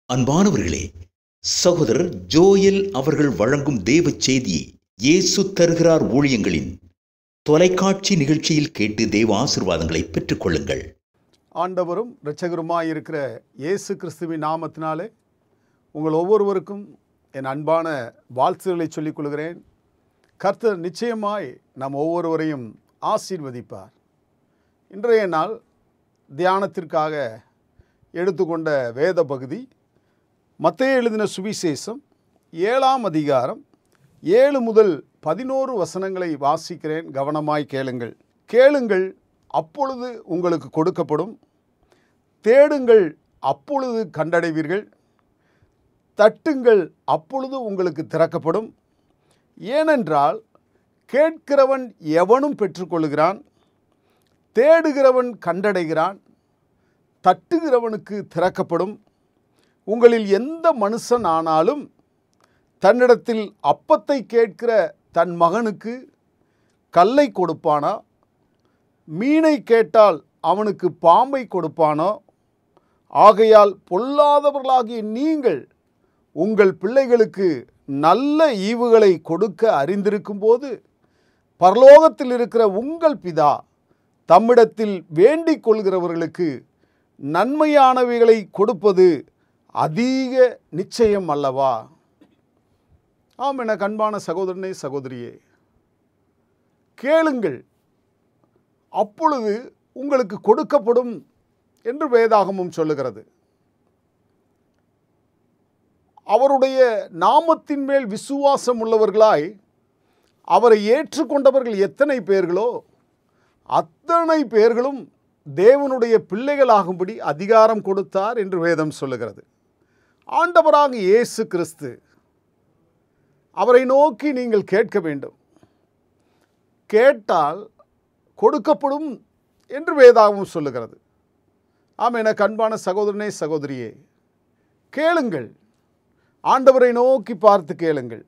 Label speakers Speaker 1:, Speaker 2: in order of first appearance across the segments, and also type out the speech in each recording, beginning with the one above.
Speaker 1: அன்பானவர்களே சகோதரர் ஜோயல் அவர்கள் வழங்கும் தேவ செய்தியை இயேசு தருகிறார் ஊழியங்களின் தொலைக்காட்சி நிகழ்ச்சியில் கேட்டு தேவ ஆசிர்வாதங்களை பெற்றுக்கொள்ளுங்கள்
Speaker 2: ஆண்டவரும் இரட்சகருமாய் இருக்கிற இயேசு கிறிஸ்துவின் நாமத்தினாலே உங்கள் ஒவ்வொருவருக்கும் என் அன்பான வாழ்த்துதலை சொல்லிக் கொள்கிறேன் கர்த்தர் நிச்சயமாய் நம் ஒவ்வொருவரையும் ஆசீர்வதிப்பார் இன்றைய நாள் தியானத்திற்காக எடுத்துக்கொண்ட வேத பகுதி மத்தேயு எழுதின சுவிசேஷம் ஏழாம் அதிகாரம் ஏழு முதல் பதினோரு வசனங்களை வாசிக்கிறேன் கவனமாய் கேளுங்கள் கேளுங்கள் அப்பொழுது உங்களுக்கு கொடுக்கப்படும் தேடுங்கள் அப்பொழுது கண்டடைவீர்கள் தட்டுங்கள் அப்பொழுது உங்களுக்கு திறக்கப்படும் ஏனென்றால் கேட்கிறவன் எவனும் பெற்றுக்கொள்கிறான் தேடுகிறவன் கண்டடைகிறான் தட்டுகிறவனுக்கு திறக்கப்படும் உங்களில் எந்த மனுஷன் ஆனாலும் தன்னிடத்தில் அப்பத்தை கேட்கிற தன் மகனுக்கு கல்லை கொடுப்பானா மீனை கேட்டால் அவனுக்கு பாம்பை கொடுப்பானோ ஆகையால் பொல்லாதவர்களாகிய நீங்கள் உங்கள் பிள்ளைகளுக்கு நல்ல ஈவுகளை கொடுக்க அறிந்திருக்கும் போது பரலோகத்தில் இருக்கிற உங்கள் பிதா தம்மிடத்தில் வேண்டிக் கொள்கிறவர்களுக்கு நன்மையானவைகளை கொடுப்பது அதிக நிச்சயம் அல்லவா ஆம் என கண்பான சகோதரனே சகோதரியே கேளுங்கள் அப்பொழுது உங்களுக்கு கொடுக்கப்படும் என்று வேதாகமும் சொல்லுகிறது அவருடைய நாமத்தின் மேல் விசுவாசம் உள்ளவர்களாய் அவரை ஏற்றுக்கொண்டவர்கள் எத்தனை பேர்களோ அத்தனை பேர்களும் தேவனுடைய பிள்ளைகளாகும்படி அதிகாரம் கொடுத்தார் என்று வேதம் சொல்லுகிறது ஆண்டவராக இயேசு கிறிஸ்து அவரை நோக்கி நீங்கள் கேட்க வேண்டும் கேட்டால் கொடுக்கப்படும் என்று வேதாகவும் சொல்லுகிறது ஆம் என கண்பான சகோதரனே சகோதரியே கேளுங்கள் ஆண்டவரை நோக்கி பார்த்து கேளுங்கள்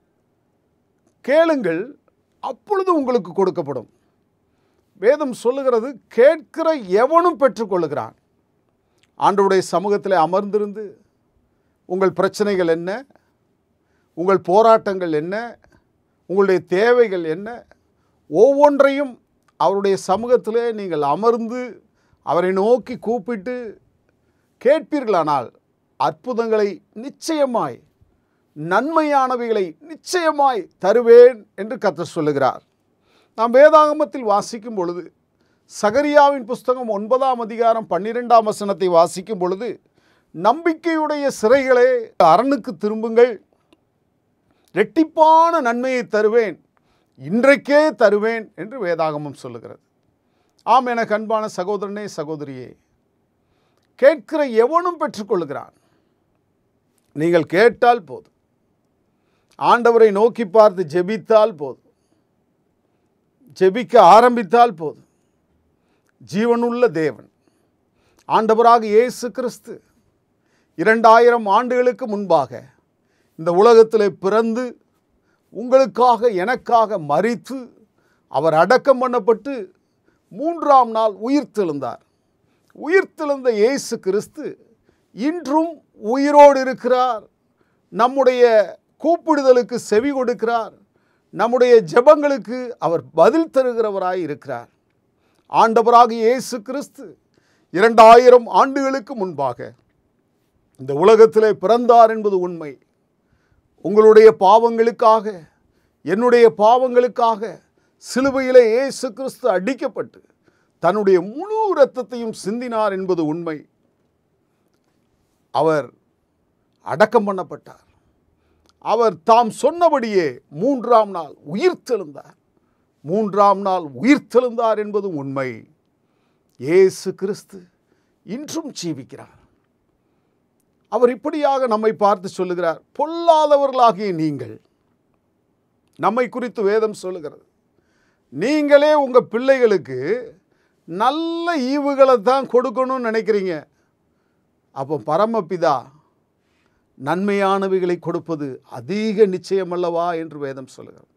Speaker 2: கேளுங்கள் அப்பொழுது உங்களுக்கு கொடுக்கப்படும் வேதம் சொல்லுகிறது கேட்கிற எவனும் பெற்றுக்கொள்ளுகிறான் ஆண்டவருடைய சமூகத்தில் அமர்ந்திருந்து உங்கள் பிரச்சனைகள் என்ன உங்கள் போராட்டங்கள் என்ன உங்களுடைய தேவைகள் என்ன ஒவ்வொன்றையும் அவருடைய சமூகத்திலே நீங்கள் அமர்ந்து அவரை நோக்கி கூப்பிட்டு கேட்பீர்களானால் அற்புதங்களை நிச்சயமாய் நன்மையானவைகளை நிச்சயமாய் தருவேன் என்று கத்தர் சொல்லுகிறார் நாம் வேதாகமத்தில் வாசிக்கும் பொழுது சகரியாவின் புஸ்தகம் ஒன்பதாம் அதிகாரம் பன்னிரெண்டாம் வசனத்தை வாசிக்கும் பொழுது நம்பிக்கையுடைய சிறைகளே அரணுக்கு திரும்புங்கள் ரெட்டிப்பான நன்மையை தருவேன் இன்றைக்கே தருவேன் என்று வேதாகமம் சொல்லுகிறது ஆம் என கண்பான சகோதரனே சகோதரியே கேட்கிற எவனும் பெற்றுக்கொள்கிறான் நீங்கள் கேட்டால் போதும் ஆண்டவரை நோக்கி பார்த்து ஜெபித்தால் போதும் ஜெபிக்க ஆரம்பித்தால் போதும் ஜீவனுள்ள தேவன் ஆண்டவராக இயேசு கிறிஸ்து இரண்டாயிரம் ஆண்டுகளுக்கு முன்பாக இந்த உலகத்தில் பிறந்து உங்களுக்காக எனக்காக மறித்து அவர் அடக்கம் பண்ணப்பட்டு மூன்றாம் நாள் உயிர்த்தெழுந்தார் உயிர்த்தெழுந்த இயேசு கிறிஸ்து இன்றும் உயிரோடு இருக்கிறார் நம்முடைய கூப்பிடுதலுக்கு செவி கொடுக்கிறார் நம்முடைய ஜெபங்களுக்கு அவர் பதில் தருகிறவராய் இருக்கிறார் ஆண்டவராக இயேசு கிறிஸ்து இரண்டாயிரம் ஆண்டுகளுக்கு முன்பாக இந்த உலகத்திலே பிறந்தார் என்பது உண்மை உங்களுடைய பாவங்களுக்காக என்னுடைய பாவங்களுக்காக சிலுவையிலே இயேசு கிறிஸ்து அடிக்கப்பட்டு தன்னுடைய முழு இரத்தத்தையும் சிந்தினார் என்பது உண்மை அவர் அடக்கம் பண்ணப்பட்டார் அவர் தாம் சொன்னபடியே மூன்றாம் நாள் உயிர்த்தெழுந்தார் மூன்றாம் நாள் உயிர்த்தெழுந்தார் என்பதும் உண்மை இயேசு கிறிஸ்து இன்றும் ஜீவிக்கிறார் அவர் இப்படியாக நம்மை பார்த்து சொல்லுகிறார் பொல்லாதவர்களாகிய நீங்கள் நம்மை குறித்து வேதம் சொல்லுகிறது நீங்களே உங்கள் பிள்ளைகளுக்கு நல்ல ஈவுகளை தான் கொடுக்கணும்னு நினைக்கிறீங்க அப்போ பரமபிதா நன்மையானவைகளை கொடுப்பது அதிக நிச்சயம் அல்லவா என்று வேதம் சொல்லுகிறது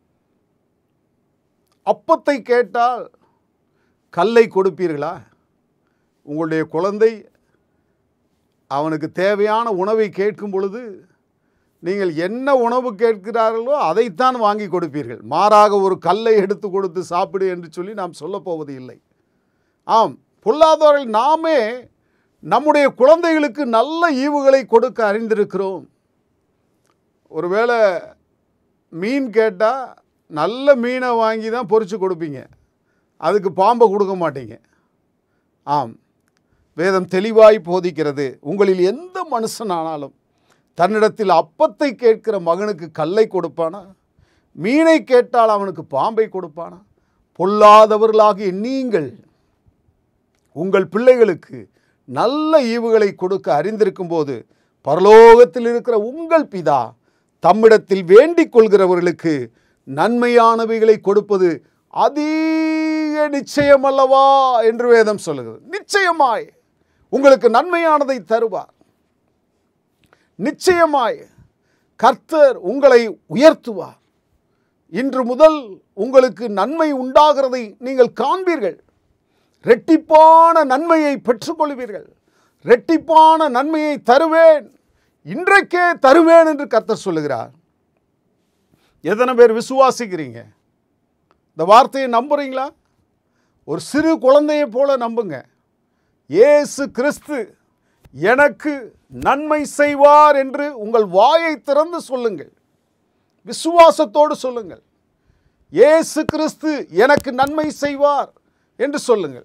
Speaker 2: அப்பத்தை கேட்டால் கல்லை கொடுப்பீர்களா உங்களுடைய குழந்தை அவனுக்கு தேவையான உணவை கேட்கும் பொழுது நீங்கள் என்ன உணவு கேட்கிறார்களோ அதைத்தான் வாங்கி கொடுப்பீர்கள் மாறாக ஒரு கல்லை எடுத்து கொடுத்து சாப்பிடு என்று சொல்லி நாம் சொல்லப் போவது இல்லை ஆம் பொல்லாதவர்கள் நாமே நம்முடைய குழந்தைகளுக்கு நல்ல ஈவுகளை கொடுக்க அறிந்திருக்கிறோம் ஒருவேளை மீன் கேட்டால் நல்ல மீனை வாங்கி தான் பொரிச்சு கொடுப்பீங்க அதுக்கு பாம்பை கொடுக்க மாட்டீங்க ஆம் வேதம் தெளிவாய் போதிக்கிறது உங்களில் எந்த மனுஷனானாலும் தன்னிடத்தில் அப்பத்தை கேட்கிற மகனுக்கு கல்லை கொடுப்பானா மீனை கேட்டால் அவனுக்கு பாம்பை கொடுப்பானா பொல்லாதவர்களாகிய நீங்கள் உங்கள் பிள்ளைகளுக்கு நல்ல ஈவுகளை கொடுக்க அறிந்திருக்கும் போது பரலோகத்தில் இருக்கிற உங்கள் பிதா தம்மிடத்தில் வேண்டிக் கொள்கிறவர்களுக்கு நன்மையானவைகளை கொடுப்பது அதிக நிச்சயம் அல்லவா என்று வேதம் சொல்லுகிறது நிச்சயமாய் உங்களுக்கு நன்மையானதை தருவார் நிச்சயமாய் கர்த்தர் உங்களை உயர்த்துவார் இன்று முதல் உங்களுக்கு நன்மை உண்டாகிறதை நீங்கள் காண்பீர்கள் ரெட்டிப்பான நன்மையை பெற்றுக்கொள்வீர்கள் ரெட்டிப்பான நன்மையை தருவேன் இன்றைக்கே தருவேன் என்று கர்த்தர் சொல்லுகிறார் எத்தனை பேர் விசுவாசிக்கிறீங்க இந்த வார்த்தையை நம்புறீங்களா ஒரு சிறு குழந்தையை போல நம்புங்க இயேசு கிறிஸ்து எனக்கு நன்மை செய்வார் என்று உங்கள் வாயை திறந்து சொல்லுங்கள் விசுவாசத்தோடு சொல்லுங்கள் இயேசு கிறிஸ்து எனக்கு நன்மை செய்வார் என்று சொல்லுங்கள்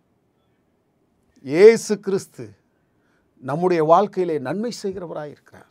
Speaker 2: இயேசு கிறிஸ்து நம்முடைய வாழ்க்கையிலே நன்மை செய்கிறவராய் இருக்கிறார்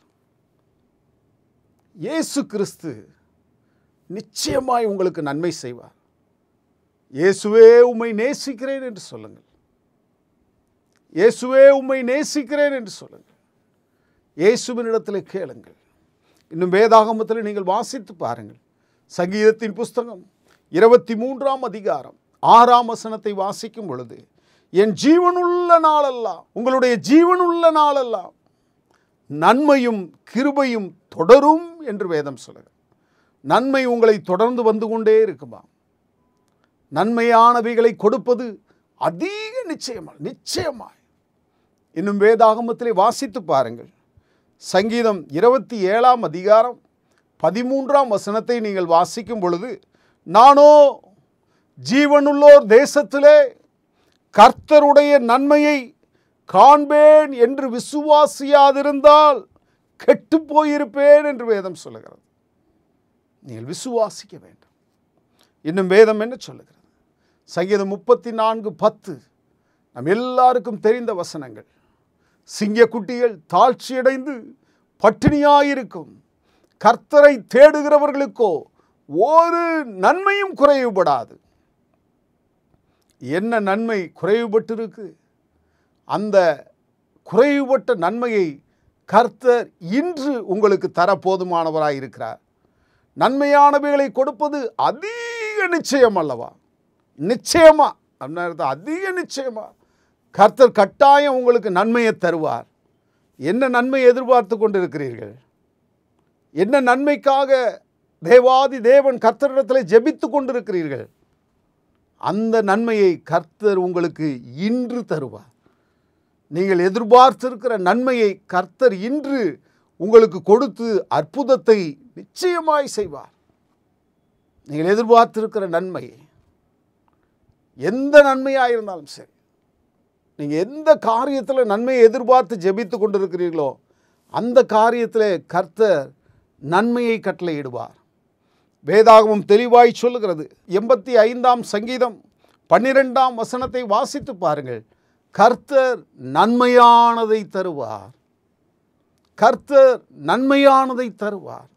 Speaker 2: இயேசு கிறிஸ்து நிச்சயமாய் உங்களுக்கு நன்மை செய்வார் இயேசுவே உம்மை நேசிக்கிறேன் என்று சொல்லுங்கள் இயேசுவே உம்மை நேசிக்கிறேன் என்று சொல்லுங்கள் இயேசுவினிடத்தில் கேளுங்கள் இன்னும் வேதாகமத்தில் நீங்கள் வாசித்து பாருங்கள் சங்கீதத்தின் புஸ்தகம் இருபத்தி மூன்றாம் அதிகாரம் ஆறாம் வசனத்தை வாசிக்கும் பொழுது என் ஜீவனுள்ள நாளெல்லாம் உங்களுடைய ஜீவனுள்ள நாளெல்லாம் நன்மையும் கிருபையும் தொடரும் என்று வேதம் சொல்லுகிறது நன்மை உங்களை தொடர்ந்து வந்து கொண்டே இருக்குமா நன்மையானவைகளை கொடுப்பது அதிக நிச்சயமாக நிச்சயமாய் இன்னும் வேதாகமத்திலே வாசித்து பாருங்கள் சங்கீதம் இருபத்தி ஏழாம் அதிகாரம் பதிமூன்றாம் வசனத்தை நீங்கள் வாசிக்கும் பொழுது நானோ ஜீவனுள்ளோர் தேசத்திலே கர்த்தருடைய நன்மையை காண்பேன் என்று விசுவாசியாதிருந்தால் கெட்டு போயிருப்பேன் என்று வேதம் சொல்லுகிறது நீங்கள் விசுவாசிக்க வேண்டும் இன்னும் வேதம் என்ன சொல்லுகிறது சங்கீதம் முப்பத்தி நான்கு பத்து நம் எல்லாருக்கும் தெரிந்த வசனங்கள் சிங்கக்குட்டிகள் தாழ்ச்சியடைந்து பட்டினியாயிருக்கும் கர்த்தரை தேடுகிறவர்களுக்கோ ஒரு நன்மையும் குறைவுபடாது என்ன நன்மை குறைவுபட்டிருக்கு அந்த குறைவுபட்ட நன்மையை கர்த்தர் இன்று உங்களுக்கு தர போதுமானவராய் இருக்கிறார் நன்மையானவைகளை கொடுப்பது அதிக நிச்சயம் அல்லவா நிச்சயமா அப்படின்னா அதிக நிச்சயமா கர்த்தர் கட்டாயம் உங்களுக்கு நன்மையை தருவார் என்ன நன்மை எதிர்பார்த்து கொண்டிருக்கிறீர்கள் என்ன நன்மைக்காக தேவாதி தேவன் கர்த்தரிடத்தில் ஜெபித்து கொண்டிருக்கிறீர்கள் அந்த நன்மையை கர்த்தர் உங்களுக்கு இன்று தருவார் நீங்கள் எதிர்பார்த்திருக்கிற நன்மையை கர்த்தர் இன்று உங்களுக்கு கொடுத்து அற்புதத்தை நிச்சயமாய் செய்வார் நீங்கள் எதிர்பார்த்திருக்கிற நன்மை எந்த நன்மையாக இருந்தாலும் சரி நீங்கள் எந்த காரியத்தில் நன்மையை எதிர்பார்த்து ஜெபித்து கொண்டிருக்கிறீர்களோ அந்த காரியத்தில் கர்த்தர் நன்மையை கட்டளையிடுவார் வேதாகமம் தெளிவாய் சொல்லுகிறது எண்பத்தி ஐந்தாம் சங்கீதம் பன்னிரெண்டாம் வசனத்தை வாசித்து பாருங்கள் கர்த்தர் நன்மையானதை தருவார் கர்த்தர் நன்மையானதை தருவார்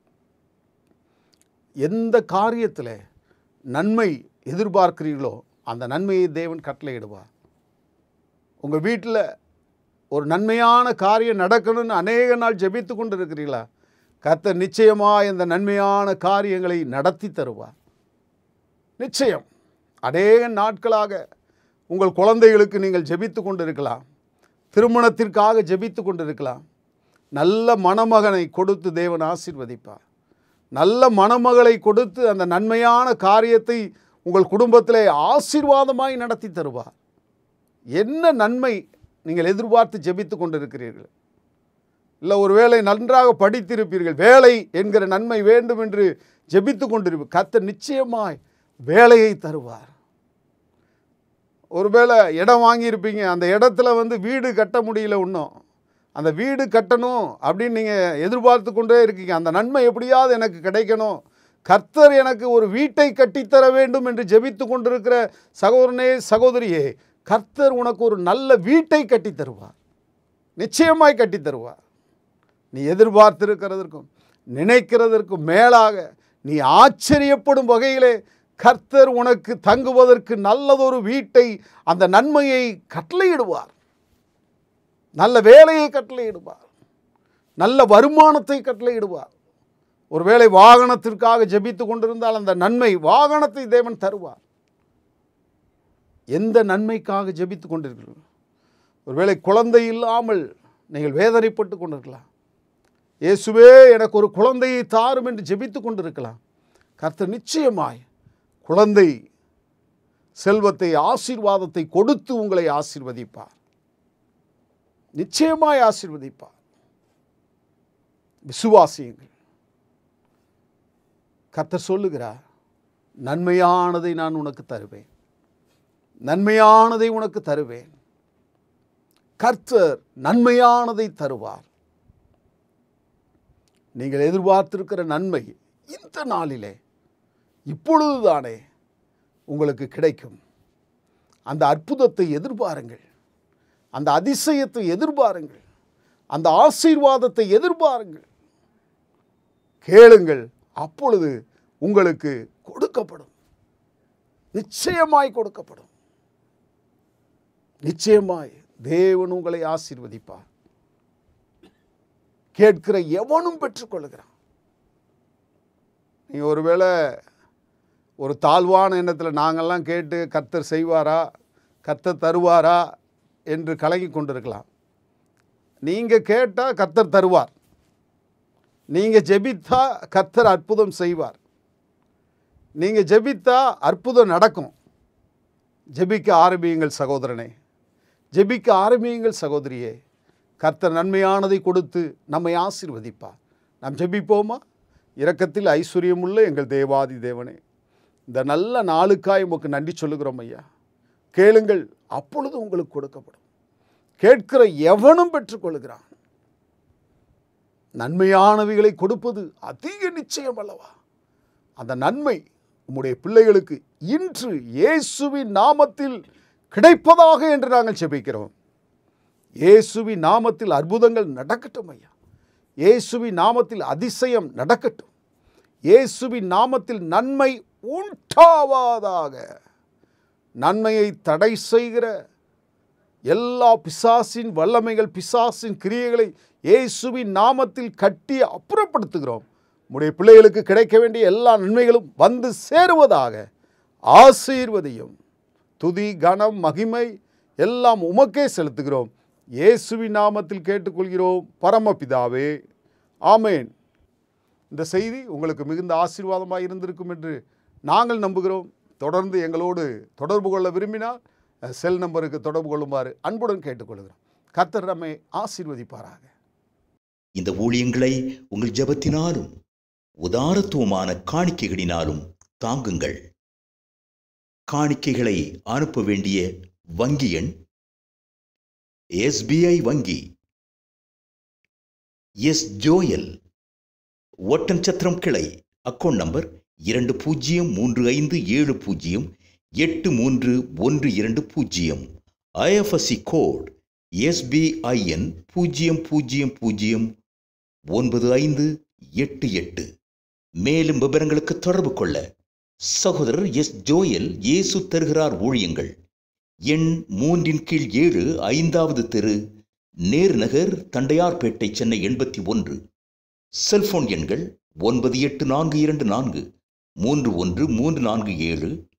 Speaker 2: எந்த காரியத்தில் நன்மை எதிர்பார்க்கிறீர்களோ அந்த நன்மையை தேவன் கட்டளையிடுவார் உங்கள் வீட்டில் ஒரு நன்மையான காரியம் நடக்கணும்னு அநேக நாள் ஜெபித்து கொண்டு இருக்கிறீங்களா கர்த்தர் நிச்சயமாக இந்த நன்மையான காரியங்களை நடத்தி தருவார் நிச்சயம் அநேக நாட்களாக உங்கள் குழந்தைகளுக்கு நீங்கள் ஜெபித்து கொண்டு இருக்கலாம் திருமணத்திற்காக ஜெபித்து கொண்டு இருக்கலாம் நல்ல மணமகனை கொடுத்து தேவன் ஆசீர்வதிப்பார் நல்ல மணமகளை கொடுத்து அந்த நன்மையான காரியத்தை உங்கள் குடும்பத்திலே ஆசீர்வாதமாய் நடத்தி தருவார் என்ன நன்மை நீங்கள் எதிர்பார்த்து ஜெபித்து கொண்டிருக்கிறீர்கள் இல்லை ஒருவேளை நன்றாக படித்திருப்பீர்கள் வேலை என்கிற நன்மை வேண்டும் என்று ஜெபித்து கொண்டிருப்பீர்கள் கர்த்தர் நிச்சயமாய் வேலையை தருவார் ஒருவேளை இடம் வாங்கியிருப்பீங்க அந்த இடத்துல வந்து வீடு கட்ட முடியல இன்னும் அந்த வீடு கட்டணும் அப்படின்னு நீங்கள் எதிர்பார்த்து கொண்டே இருக்கீங்க அந்த நன்மை எப்படியாவது எனக்கு கிடைக்கணும் கர்த்தர் எனக்கு ஒரு வீட்டை கட்டித்தர வேண்டும் என்று ஜெபித்து கொண்டிருக்கிற சகோதரனே சகோதரியே கர்த்தர் உனக்கு ஒரு நல்ல வீட்டை கட்டித் தருவார் நிச்சயமாய் கட்டித் தருவார் நீ எதிர்பார்த்திருக்கிறதற்கும் நினைக்கிறதற்கும் மேலாக நீ ஆச்சரியப்படும் வகையிலே கர்த்தர் உனக்கு தங்குவதற்கு நல்லதொரு வீட்டை அந்த நன்மையை கட்டளையிடுவார் நல்ல வேலையை கட்டளையிடுவார் நல்ல வருமானத்தை கட்டளையிடுவார் ஒருவேளை வாகனத்திற்காக ஜெபித்து கொண்டிருந்தால் அந்த நன்மை வாகனத்தை தேவன் தருவார் எந்த நன்மைக்காக ஜெபித்து கொண்டிருக்கிறீர்கள் ஒருவேளை குழந்தை இல்லாமல் நீங்கள் வேதனைப்பட்டு கொண்டிருக்கலாம் இயேசுவே எனக்கு ஒரு குழந்தையை தாரும் என்று ஜெபித்து கொண்டிருக்கலாம் கர்த்தர் நிச்சயமாய் குழந்தை செல்வத்தை ஆசீர்வாதத்தை கொடுத்து உங்களை ஆசீர்வதிப்பார் நிச்சயமாய் ஆசீர்வதிப்பார் விசுவாசியுங்கள் கர்த்தர் சொல்லுகிறார் நன்மையானதை நான் உனக்கு தருவேன் நன்மையானதை உனக்கு தருவேன் கர்த்தர் நன்மையானதை தருவார் நீங்கள் எதிர்பார்த்திருக்கிற நன்மை இந்த நாளிலே இப்பொழுதுதானே உங்களுக்கு கிடைக்கும் அந்த அற்புதத்தை எதிர்பாருங்கள் அந்த அதிசயத்தை எதிர்பாருங்கள் அந்த ஆசீர்வாதத்தை எதிர்பாருங்கள் கேளுங்கள் அப்பொழுது உங்களுக்கு கொடுக்கப்படும் நிச்சயமாய் கொடுக்கப்படும் நிச்சயமாய் தேவன் உங்களை ஆசீர்வதிப்பார் கேட்கிற எவனும் பெற்றுக்கொள்கிறான் நீங்கள் ஒருவேளை ஒரு தாழ்வான எண்ணத்தில் நாங்கள்லாம் கேட்டு கர்த்தர் செய்வாரா கர்த்தர் தருவாரா என்று கலங்கி கொண்டிருக்கலாம் நீங்கள் கேட்டால் கர்த்தர் தருவார் நீங்கள் ஜெபித்தா கர்த்தர் அற்புதம் செய்வார் நீங்கள் ஜெபித்தா அற்புதம் நடக்கும் ஜெபிக்க ஆரம்பியுங்கள் சகோதரனே ஜெபிக்க ஆரம்பியுங்கள் சகோதரியே கர்த்தர் நன்மையானதை கொடுத்து நம்மை ஆசீர்வதிப்பார் நாம் ஜெபிப்போமா இரக்கத்தில் ஐஸ்வர்யமுள்ள எங்கள் தேவாதி தேவனே இந்த நல்ல நாளுக்காய் உமக்கு நன்றி சொல்லுகிறோம் ஐயா கேளுங்கள் அப்பொழுது உங்களுக்கு கொடுக்கப்படும் கேட்கிற எவனும் பெற்றுக்கொள்கிறான் நன்மையானவைகளை கொடுப்பது அதிக நிச்சயம் அல்லவா அந்த நன்மை உம்முடைய பிள்ளைகளுக்கு இன்று இயேசுவின் நாமத்தில் கிடைப்பதாக என்று நாங்கள் செபிக்கிறோம் இயேசுவின் நாமத்தில் அற்புதங்கள் நடக்கட்டும் ஐயா இயேசுவின் நாமத்தில் அதிசயம் நடக்கட்டும் இயேசுவின் நாமத்தில் நன்மை உண்டாவாதாக நன்மையை தடை செய்கிற எல்லா பிசாசின் வல்லமைகள் பிசாசின் கிரியைகளை இயேசுவின் நாமத்தில் கட்டி அப்புறப்படுத்துகிறோம் உடைய பிள்ளைகளுக்கு கிடைக்க வேண்டிய எல்லா நன்மைகளும் வந்து சேருவதாக ஆசீர்வதியும் துதி கனம் மகிமை எல்லாம் உமக்கே செலுத்துகிறோம் இயேசுவின் நாமத்தில் கேட்டுக்கொள்கிறோம் பரமபிதாவே ஆமேன் இந்த செய்தி உங்களுக்கு மிகுந்த ஆசீர்வாதமாக இருந்திருக்கும் என்று நாங்கள் நம்புகிறோம் தொடர்ந்து எங்களோடு தொடர்பு கொள்ள விரும்பினால் அஹ், செல் நம்பருக்கு தொடர்பு கொள்ளுமாறு அன்புடன் கேட்டுக்கொள்கிறோம் கர்த்தர் நம்மை ஆசீர்வதிப்பாராக
Speaker 1: இந்த ஊழியங்களை உங்கள் ஜெபத்தினாலும் உதாரத்துவமான காணிக்கைகளினாலும் தாங்குங்கள் காணிக்கைகளை அனுப்ப வேண்டிய வங்கி எண் எஸ்பிஐ வங்கி எஸ் ஜோயல் ஒட்டன்சத்திரம் கிளை அக்கவுண்ட் நம்பர் இரண்டு பூஜ்ஜியம் மூன்று ஐந்து ஏழு பூஜ்ஜியம் எட்டு மூன்று ஒன்று இரண்டு பூஜ்ஜியம் ஐஎஃப்எஸ்சி கோட் எஸ்பிஐஎன் பூஜ்ஜியம் பூஜ்ஜியம் பூஜ்ஜியம் ஒன்பது ஐந்து எட்டு எட்டு மேலும் விவரங்களுக்கு தொடர்பு கொள்ள சகோதரர் எஸ் ஜோயல் இயேசு தருகிறார் ஊழியங்கள் எண் மூன்றின் கீழ் ஏழு ஐந்தாவது தெரு நேரு நகர் தண்டையார்பேட்டை சென்னை எண்பத்தி ஒன்று செல்போன் எண்கள் ஒன்பது எட்டு நான்கு இரண்டு நான்கு மூன்று ஒன்று மூன்று நான்கு ஏழு